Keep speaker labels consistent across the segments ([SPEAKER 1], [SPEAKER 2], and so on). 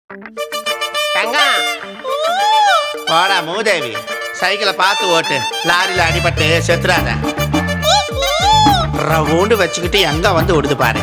[SPEAKER 1] தங்கம் வாடா மூதேவி சைக்கிளை பார்த்து ஓட்டு லாரியில் அடிபட்டு செத்துறாத ரவுண்டு வச்சுக்கிட்டு எங்க வந்து விடுது பாரு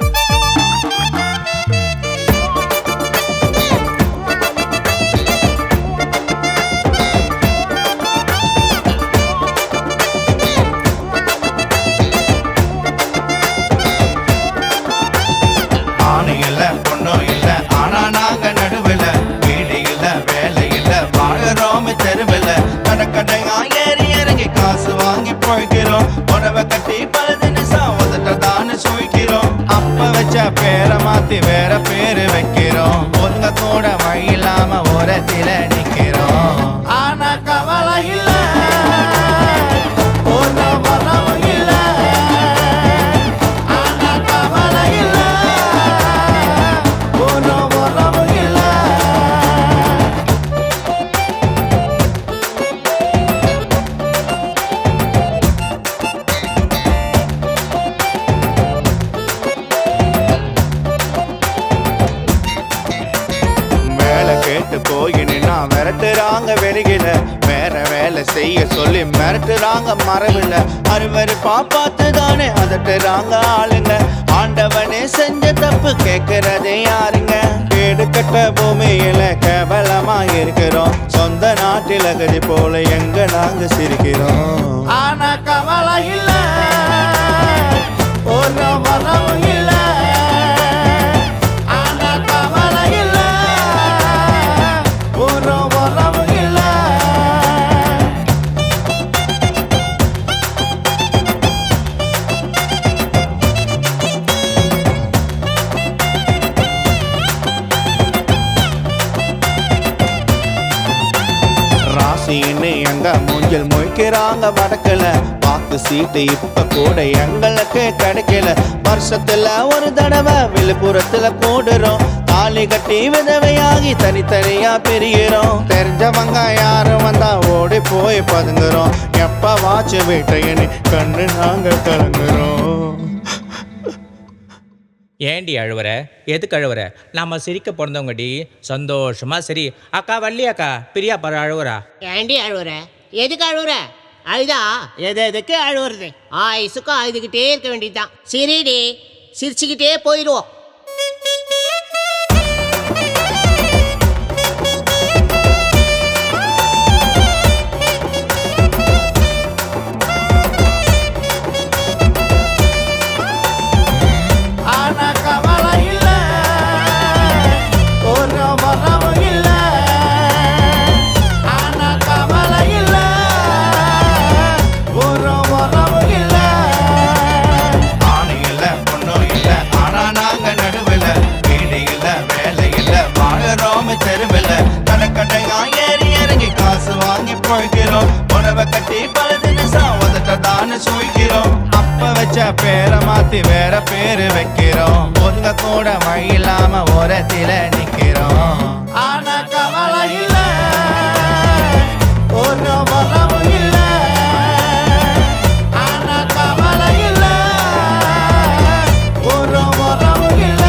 [SPEAKER 2] ஆணு இல்ல பொண்ணும் இல்ல ஆனா நாங்க நடுவுல வீடு இல்ல வேலை இல்ல வாழறோம் தெருவில் கடற்கடையா ஏறி இறங்கி காசு வாங்கி போய்க்கிறோம் உடவை கட்டி பழுது நிசம் உதட்டதான்னு சுழிக்கிறோம் அப்ப வச்ச பேரை மாத்தி வேற பேரு வைக்கிறோம் ஒருங்க கூட வழி இல்லாம ஓரத்தில நிக்கிறோம் ஆனா கவலை இல்ல ஒரு வரவும் இல்ல ஆனா கவலை இல்ல ஒரு வரவும் இல்ல மேல கேட்டு போய் நின்னா மிரட்டுறாங்க வெளியில வேற வேலை செய்ய சொல்லி மிரட்டுறாங்க மரபில்ல அறுவரு பாப்பாத்து தானே அதட்டுறாங்க ஆளுங்க ஆண்டவனே செஞ்ச தப்பு கேக்குறதே யாருங்க கேடு கட்ட பூமியில கேவலமா இருக்கிறோம் சொந்த நாட்டில் கதி போல எங்க நாங்க சிரிக்கிறோம் ஆனா கவலை இல்ல ஒரு வரவும் இல்ல ஆனா கவலை இல்ல ஒரு வரவும் இல்ல ராசின்னு எங்க மூஞ்சில் முழிக்கிறாங்க வடக்குல பாக்கு சீட்டு இப்ப கூட எங்களுக்கு கிடைக்கல வருஷத்துல ஒரு தடவை விழுப்புரத்துல கூடுறோம் தாலி கட்டி விதவையாகி தனித்தனியா பிரிகிறோம் தெரிஞ்சவங்க யாரும் வந்தா ஓடி போய் பதுங்குறோம் எப்ப வாச்சு வீட்டையனி கண்ணு நாங்க கலங்குறோம்
[SPEAKER 3] ஏண்டி அழுவுற எதுக்கு அழுவுற நாம சிரிக்க பிறந்தவங்கடி சந்தோஷமா சரி அக்கா வள்ளி அக்கா பிரியா பாரு அழுவுறா
[SPEAKER 1] ஏண்டி அழுவுற எதுக்கு அழுவுற அழுதா எது எதுக்கு அழுவுறது ஆயுசுக்கும் அழுதுகிட்டே இருக்க வேண்டியதுதான் சரிடி சிரிச்சுக்கிட்டே போயிடுவோம்
[SPEAKER 2] ஆனா கவலை இல்ல ஒரு வரவும் இல்ல ஆனா கவலை இல்ல ஒரு வரவும் இல்ல ஆணு இல்ல பொண்ணும் இல்ல ஆனா நாங்க நடுவில் வீடு இல்ல வேலை இல்ல வாழறோம் தெருவில் கடற்கடையா ஏறி இறங்கி காசு வாங்கி போய்க்கிறோம் உணவை கட்டி பழுது நிசம் உதட்டதான்னு சுழிக்கிறோம் அப்ப வச்ச பேரை மாத்தி வேற பேரு வைக்கிறோம் ஒருங்க கூட வழி இல்லாம ஓரத்தில நிக்கிறோம் ஆனா கவலை இல்ல ஒரு வரவும் இல்ல ஆனா கவலை இல்ல ஒரு வரவும் இல்ல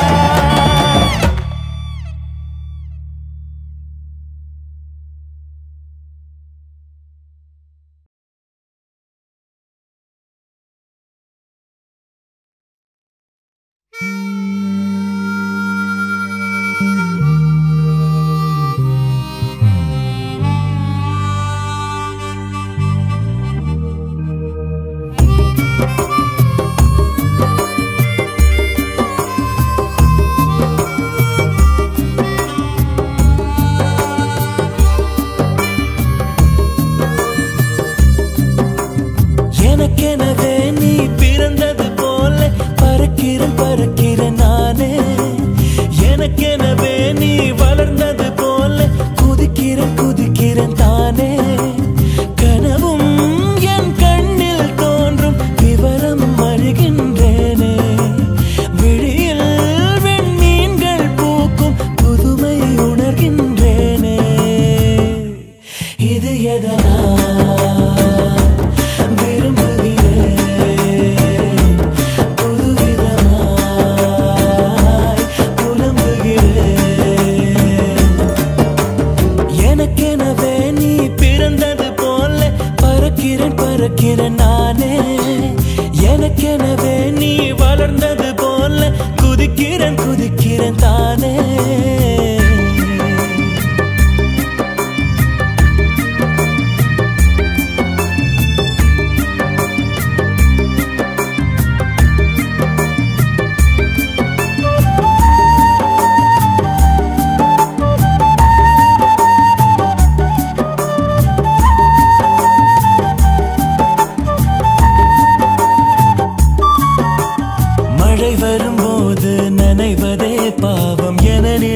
[SPEAKER 4] எனக்கெனவே நீ பிறந்தது போல பறக்கிறேன் பறக்கிறேன் நானே எனக்கெனவே நீ வளர்ந்தது போல குதிக்கிறேன் குதிக்கிறேன் தானே கனவும் என் கண்ணில் தோன்றும் விவரம் அறிகின்றேனே விழியில் வெண்மீன்கள் பூக்கும் புதுமை உணர்கின்றேனே இது எதனா விரும்புகிறேன் புதுவிதமாய் புலம்புகிறேன்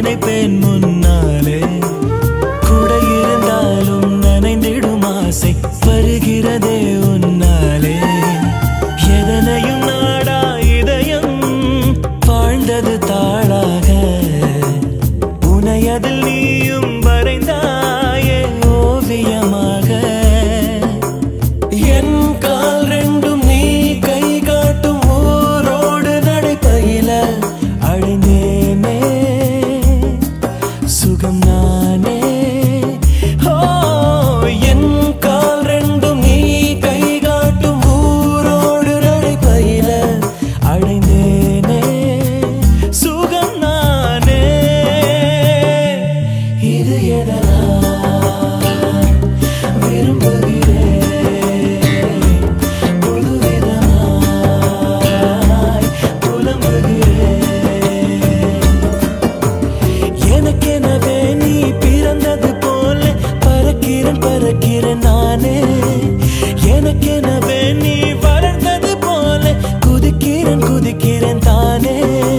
[SPEAKER 4] நினைப்பேன் முன்னாலே கூட இருந்தாலும் நனைந்திடும் ஆசை வருகிறதே உன்னாலே எதனையும் நாடா இதயம் வாழ்ந்தது தாளாக உனையதில் நீயும் வரைந்தாயே ஓவியமாக என் கால் ரெண்டும் நீ கை காட்டும் ஊரோடு நடைபயில அழிந்தேனே சுகம் நானே ஓ என் கால் ரெண்டும் நீ கை காட்டும் ஊரோடு நடைபயில அடைந்தேனே சுகம் நானே இது எதனால் விரும்புகிறேன் புதுவிதமாய் புலம்புகிறேன் எனக்கெனவே நீ பிறந்தது போல பறக்கிறேன் பறக்கிறேன் நானே எனக்கெனவே நீ வளர்ந்தது போல குதிக்கிறேன் குதிக்கிறேன் தானே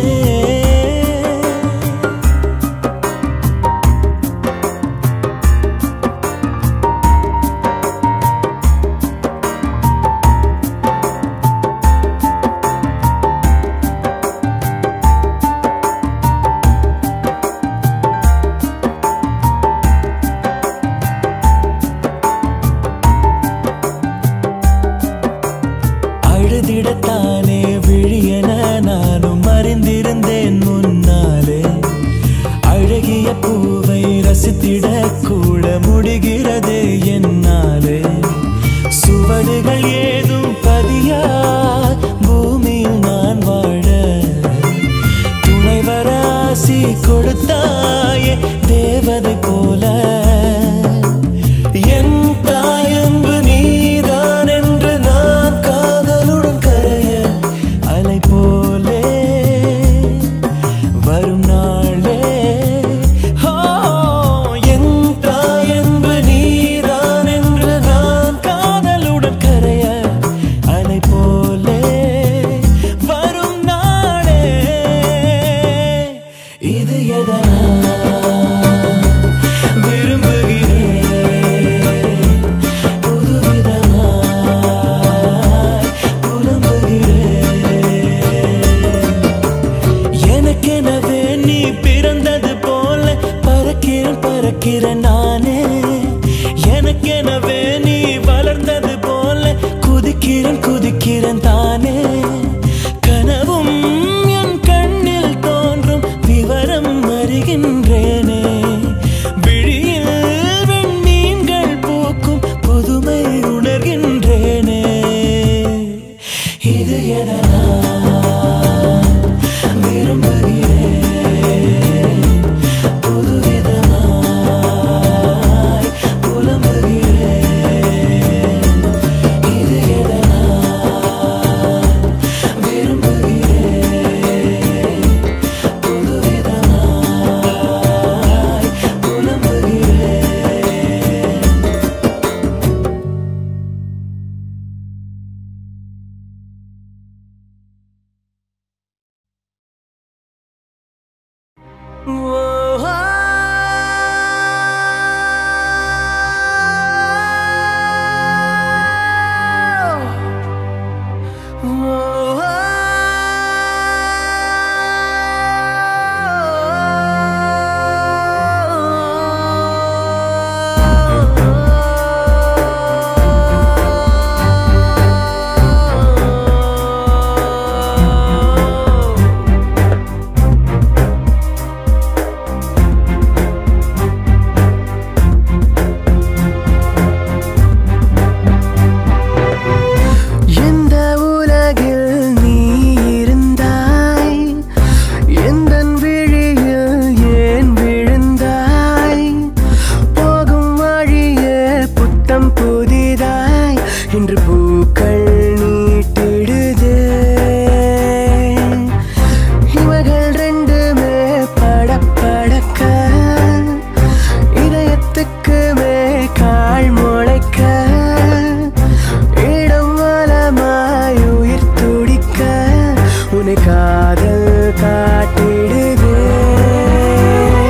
[SPEAKER 4] அழுதிடத்தானே விழியன நானும் அறிந்திருந்தேன் முன்னாலே அழகிய பூவை ரசித்திட கூட முடிகிறதே என்னாலே சுவடுகள் ஏதும் பதியா பூமியில் நான் வாழ துணை வர ஆசி கொடுத்தாயே தேவதை போல என் தாயன்பு நீதான் என்று நான் காதலுடன் கரைய அலை போலே வரும் நாளே ஓ, என் தாயன்பு நீதான் என்று நான் காதலுடன் கரைய அலை போலே வரும் நாளே இது எதனால் விரும்புகிறேன் புதுவிதமாய் புலம்புகிறேன் எனக்கெனவே நீ பிறந்தது போல பறக்கிறேன் பறக்கிறேன் நானே எனக்கெனவே நீ வளர்ந்தது போல குதிக்கிறேன் குதிக்கிறேன் தானே கனவும் என் கண்ணில் தோன்றும் விவரம் அறிகின்றேனே விழியில் வெண்மீன்கள் பூக்கும் புதுமை உணர்கின்றேனே இது எதனால் விரும்புகிறேன் புதுவிதமாய் புலம்புகிறேன் இது எதனால் விரும்புகிறேன் புதுவிதமாய் புலம்புகிறேன்
[SPEAKER 5] இந்த உலகில் நீ இருந்தாய் எந்தன் விழியில் ஏன் விழுந்தாய் போகும் வழியே புத்தம் புதிதாய் இன்று பூக்கள் நீட்டிடுதே இவர்கள் ரெண்டுமே படப்படக்க இதயத்துக்குமே கால் முளைக்க இடம் வலமாய் உயிர் துடிக்க உன்னை காதல் காட்டிடுதே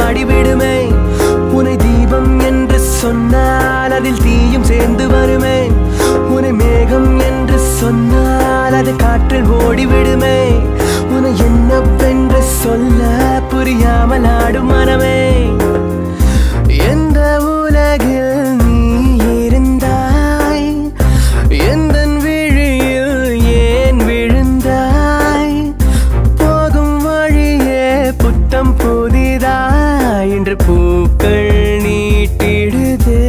[SPEAKER 5] வாடி விடுமே உனை தீபம் என்று சொன்னால் அதில் தீயும் சேர்ந்து வருமே உனை மேகம் என்று சொன்னால் அது காற்றில் ஓடி விடுமே உனை என்னவென்று சொல்ல புரியாமல் ஆடும் மனமே எந்த உலகில் நீ இருந்தாய் எந்தன் விழியில் ஏன் விழுந்தாய் போகும் வழியே புத்தம் புதிதாய் இன்று பூக்கள் நீட்டிடுதே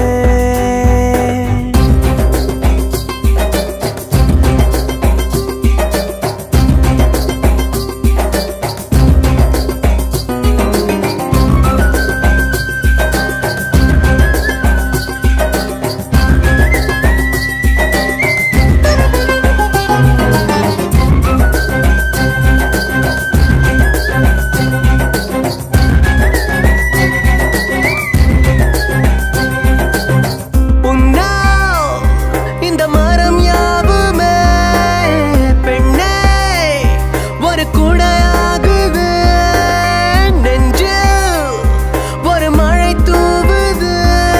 [SPEAKER 5] உன்னால் இந்த மரம் யாவுமே பெண்ணே ஒரு குடையாகுது நெஞ்சில் ஒரு மழை தூவுது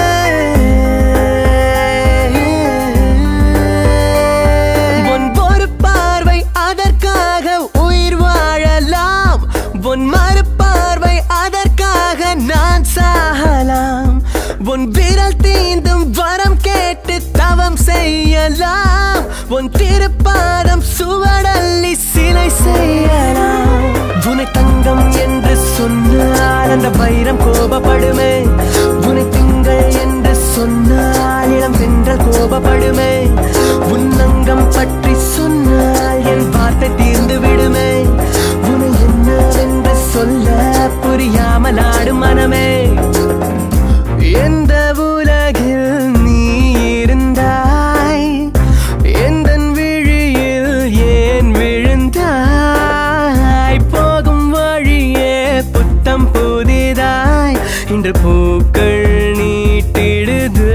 [SPEAKER 5] உன் ஒரு பார்வை அதற்காக உயிர் வாழலாம் உன் மறுபார்வை அதற்காக நான் சாகலாம் உன் விரல் தீந்தும் வரம் கேட்டு தவம் செய்யலாம் உன் திருப்பாதம் சுவடல்லி சிலை செய்யலாம் உனை தங்கம் என்று சொன்னால் அந்த வைரம் கோபப்படுமே உனை திங்கள் என்று சொன்னால் இளம் தென்றல் கோபப்படுமே உன் அங்கம் பற்றி சொன்னால் என் வார்த்தை தீர்ந்து விடுமே உனை என்னவென்று சொல்ல புரியாமல் ஆடும் மனமே எந்த உலகில் நீ இருந்தாய் எந்தன் விழியில் ஏன் விழுந்தாய் போகும் வழியே புத்தம் புதிதாய் இன்று பூக்கள் நீட்டிடுது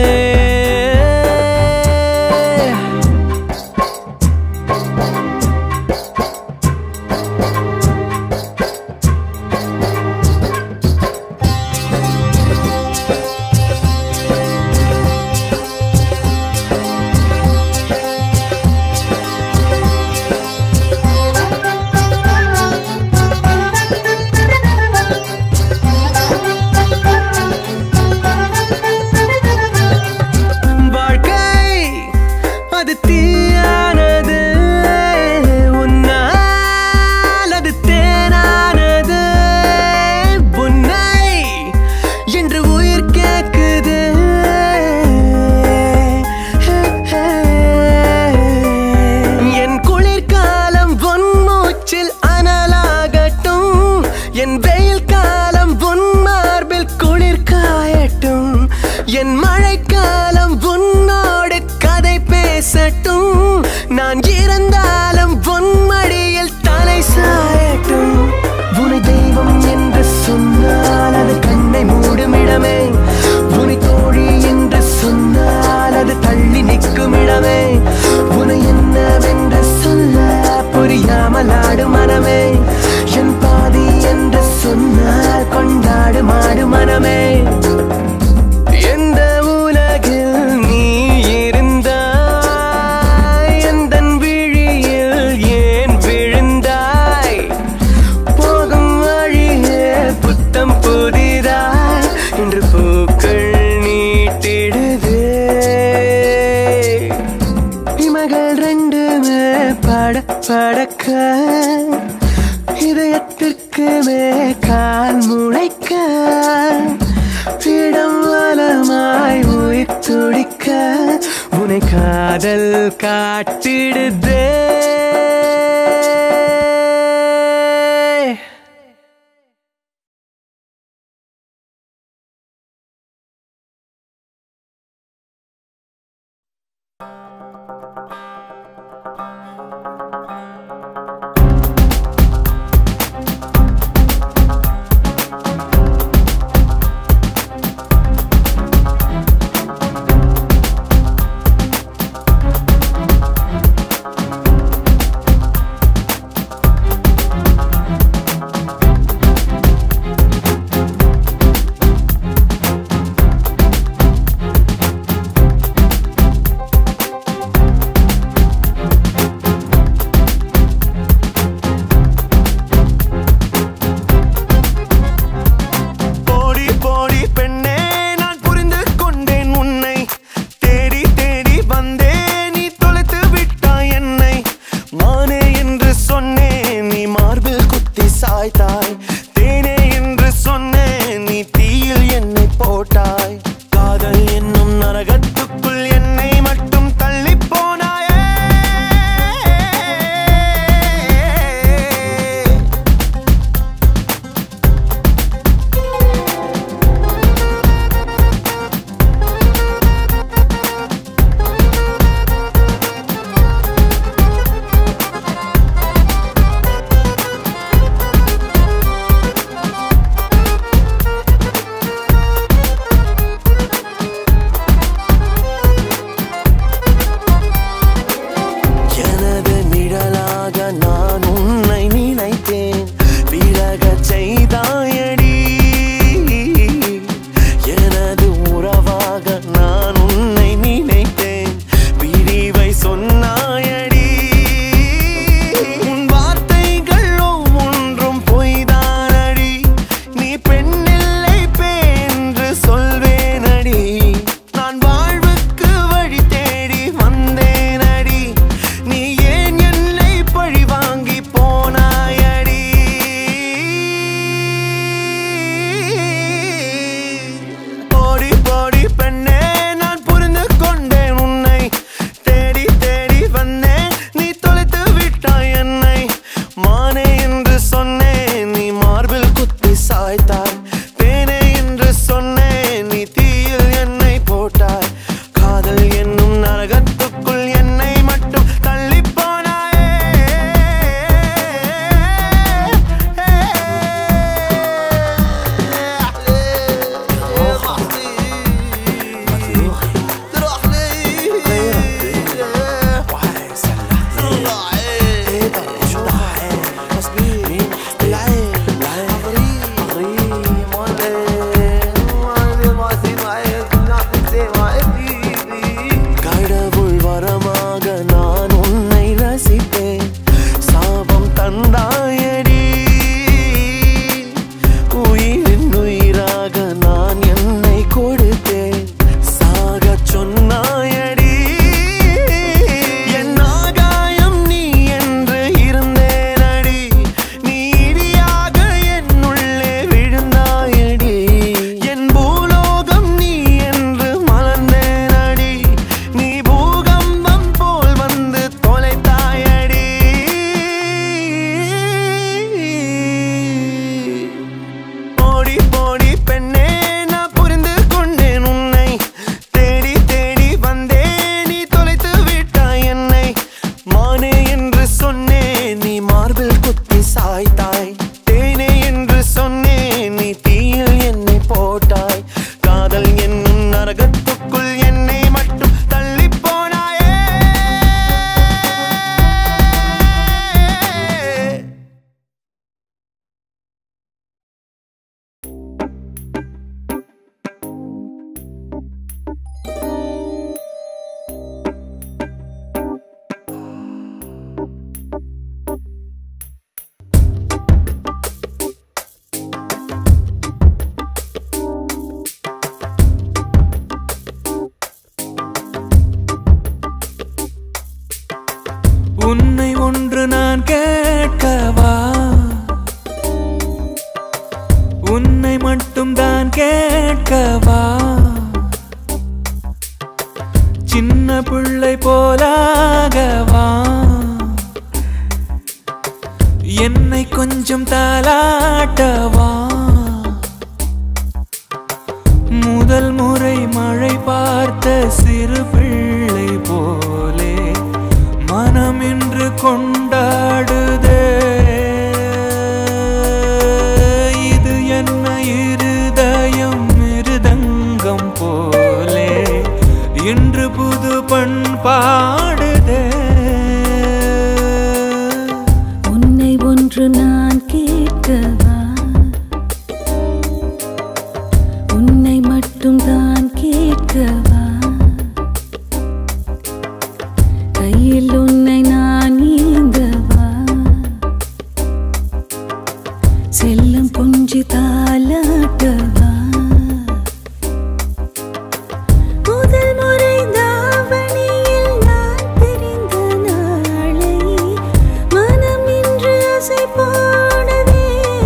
[SPEAKER 5] வாழ்க்கை அது தீயானது உன்னால் அது தேனானது உன்னை என்று உயிர் கேட்குது என் குளிர்காலம் உன் மூச்சில் அனலாகட்டும் என் வெயில் காலம் உன் மார்பில் குளிர் காயட்டும் என் மழைக்காலம் உன்னோடு கதை பேசட்டும் நான் இறந்தாலும் உன் மடியில் தலை சாயட்டும் உனை தெய்வம் என்று சொன்னால் அது கண்ணை மூடும் இடமே உனை தோழி என்று சொன்னால் அது தள்ளி நிற்கும் இடமே உனை என்னவென்று சொல்ல புரியாமல் ஆடும் மனமே என் பாதி என்று சொன்னால் கொண்டாடும் ஆடும் மனமே எந்த உலகில் நீ இருந்தாய் எந்தன் விழியில் ஏன் விழுந்தாய் போகும் வழியே புத்தம் புதிதாய் இன்று பூக்கள் நீட்டிடுதே இமகள் ரெண்டுமே பட படக்க இதயத்திற்கு மே கால் முளைக்க இடம் வலமாய் உயிர் துடிக்க உனை காதல் காட்டிடுதே சாய்த்தாய் தேனே என்று சொன்னேன் நீ தீயில் என்னை போட்டாய் காதல் என்னும் நரகத்துக்குள் என்னை மட்டும் தள்ளி போனாயே எனது நிழலாக நான் உன்னை நினைத்தேன் விலகச் செய்தாயடி எனது உறவாக நான் உன்னை நினைத்தேன் பிரிவை சொன்னாயடி உன் வார்த்தைகள் ஒவ்வொன்றும் பொய்தானடி நீ பெண்ணில்லை பேன்று சொல்வேனடி நான் வாழ்வுக்கு வழி தேடி வந்தேனடி நீ ஏன் என்னை பழி வாங்கி போனாயடி போடி போடி பெண்ணே நான் புரிந்து கொண்டேன் உன்னை தேடி தேடி வந்தேன் நீ தொலைத்து விட்டாய் என்னை மானே என்று சொன்னேன் நீ மார்பில் குத்தி சாய்த்தாய் தேனே என்று சொன்னேன் நீ தீயில் என்னை போட்டாய் காதல் என்னும் நரகத்துக்குள் என்னை மட்டும் தள்ளி போனாயே கடவுள் வரமாக நான் உன்னை ரசித்தேன் சாபம் தந்தாயடி உயிரின் உயிராக நான் என்னை கொடுத்தேன் சாகச் சொன்னாயடி என் ஆகாயம் நீ என்று இருந்தேனடி நீ இடியாக என்னுள்ளே விழுந்தாயடி என் பூலோகம் நீ என்று மலர்ந்தேனடி நீ பூகம்பம் போல் வந்து தொலைத்தாயடி போடி போடி பெண்ணே நான் புரிந்து கொண்டேன் உன்னை தேடி தேடி வந்தேன் நீ தொலைத்து விட்டாய் என்னை மானே என்று சொன்னேன் நீ மார்பில் குத்தி சாய்த்தாய் தேனே என்று சொன்னேன் நீ தீயில் என்னை போட்டாய் காதல் என்னும் நரகத்துக்குள் என்னை மட்டும் தள்ளி போனாயே
[SPEAKER 4] உன்னை ஒன்று நான் கேட்கவா உன்னை மட்டும் தான் கேட்கவா சின்ன பிள்ளை போலாகவா என்னை கொஞ்சம் தாலாட்டவா முதல் முறை மழை பார்த்த சிறு பிள்ளை போலே மனம் இன்று கொண்டாடுதே இது என்ன இருதயம் மிருதங்கம் போலே இன்று புது பண்பாடுதே
[SPEAKER 6] உன்னை ஒன்று நான் கேட்கவா உன்னை மட்டும் தான் கேட்கவா கையில் உன்னை நான் நீங்கவா செல்லம் கொஞ்சி தாலாட்டவா முதல் முறை தாவணியில் நான் தெரிந்த நாளை மனம் இன்று அசை போடவே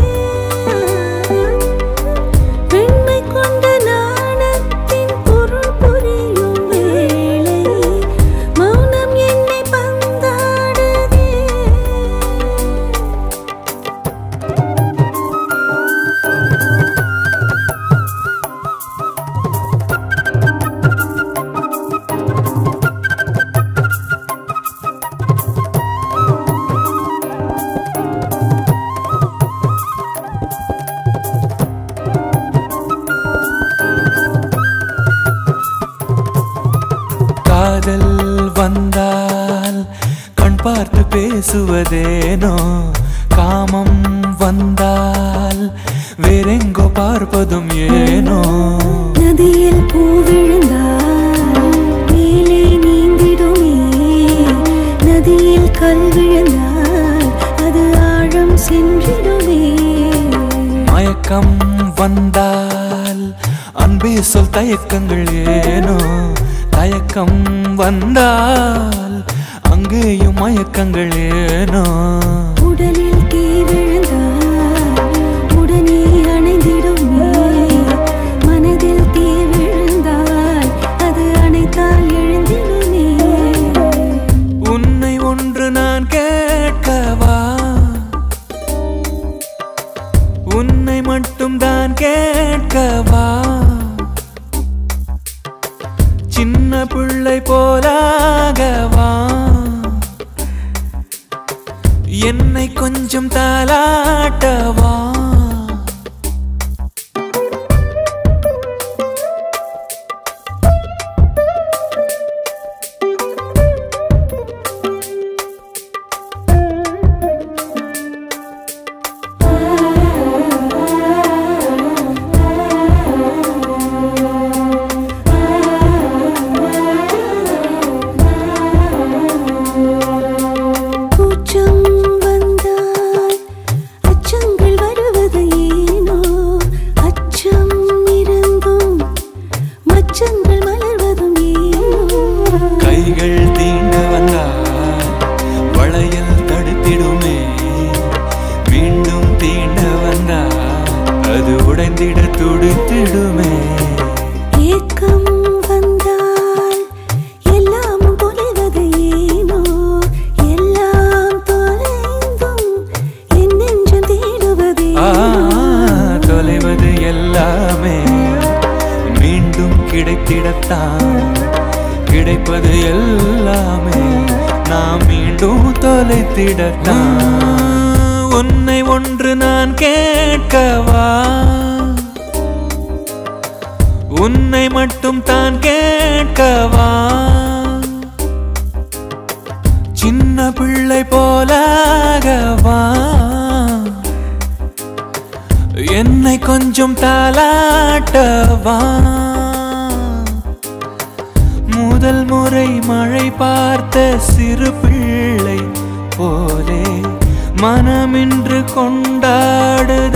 [SPEAKER 4] வந்தால் வேறெங்கோ பார்ப்பதும் ஏனோ
[SPEAKER 6] நதியில் பூ விழுந்தால் மேலே நீந்திடுமே நதியில் கல் விழுந்தால் அது ஆழம் சென்றிடுமே
[SPEAKER 4] மயக்கம் வந்தால் அன்பே சொல் தயக்கங்கள் ஏனோ தயக்கம் வந்தால் அங்கேயும் மயக்கங்கள் ஏனோ
[SPEAKER 6] உடலில் தீ விழுந்தால் உடனே அணைந்திடுமே மனதில் தீ விழுந்தால் அது அணைத்தால் எழுந்திடுமே
[SPEAKER 4] உன்னை ஒன்று நான் கேட்கவா உன்னை மட்டும் தான் கேட்கவா சின்ன பிள்ளை போலாகவா என்னை கொஞ்சம் தாலாட்டவா
[SPEAKER 6] கூச்சம் வந்தால் அச்சங்கள் வருவது ஏனோ அச்சம் இருந்தும் மச்சங்கள் மலர்வதும் ஏனோ
[SPEAKER 4] கைகள் தீண்ட வந்தால் வளையல் தடுத்திடுமே மீண்டும் தீண்ட வந்தால் அது உடைந்திட துடித்திடுமே
[SPEAKER 6] ஏக்கம் வந்தால் எல்லாமும் தொலைவது ஏனோ எல்லாம் தொலைந்தும் என் நெஞ்சம் தேடுவது
[SPEAKER 4] ஆ,
[SPEAKER 6] ஏனோ
[SPEAKER 4] தொலைவது எல்லாமே மீண்டும் கிடைத்திடத்தான் கிடைப்பது எல்லாமே நாம் மீண்டும் தொலைத்திடத்தான் உன்னை ஒன்று நான் கேட்கவா உன்னை மட்டும் தான் கேட்கவா சின்ன பிள்ளை போலாகவா என்னை கொஞ்சம் தாலாட்டவா முதல் முறை மழை பார்த்த சிறு பிள்ளை போலே மனமின்று கொண்டாடுதே